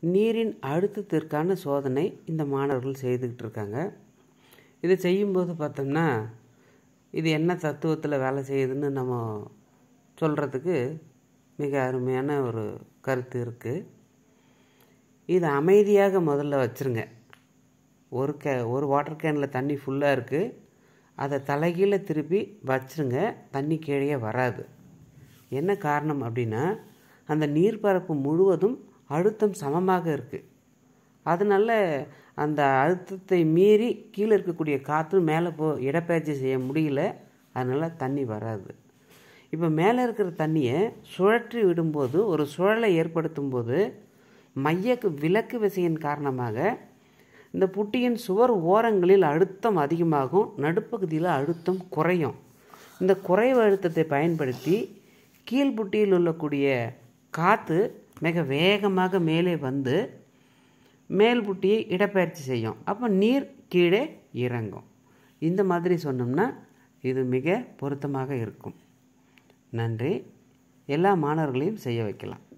நீரின் அழுத்தத்திற்கான சோதனை இந்த மாணவர்கள் செய்துக்கிட்டு இருக்காங்க இதை செய்யும்போது பார்த்தோம்னா இது என்ன தத்துவத்தில் வேலை செய்யுதுன்னு நம்ம சொல்கிறதுக்கு மிக அருமையான ஒரு கருத்து இருக்குது இது அமைதியாக முதல்ல வச்சுருங்க ஒரு கே ஒரு வாட்டர் கேனில் தண்ணி ஃபுல்லாக இருக்குது அதை தலைகீழ திருப்பி வச்சுருங்க தண்ணி கீழே வராது என்ன காரணம் அப்படின்னா அந்த நீர்ப்பரப்பு முழுவதும் அழுத்தம் சமமாக இருக்குது அதனால அந்த அழுத்தத்தை மீறி கீழே இருக்கக்கூடிய காற்று மேலே போ இடப்பெயர்ச்சி செய்ய முடியல அதனால் தண்ணி வராது இப்போ மேலே இருக்கிற தண்ணியை சுழற்றி விடும்போது ஒரு சுழலை ஏற்படுத்தும் போது மைய விலக்கு விசையின் காரணமாக இந்த புட்டியின் சுவர் ஓரங்களில் அழுத்தம் அதிகமாகும் நடுப்பகுதியில் அழுத்தம் குறையும் இந்த குறைவு அழுத்தத்தை பயன்படுத்தி கீழ்புட்டியில் உள்ளக்கூடிய காற்று மிக வேகமாக மேலே வந்து மேல் புட்டியை இடப்பெயர்ச்சி செய்யும் அப்போ நீர் கீழே இறங்கும் இந்த மாதிரி சொன்னோம்னா இது மிக பொருத்தமாக இருக்கும் நன்றி எல்லா மாணவர்களையும் செய்ய வைக்கலாம்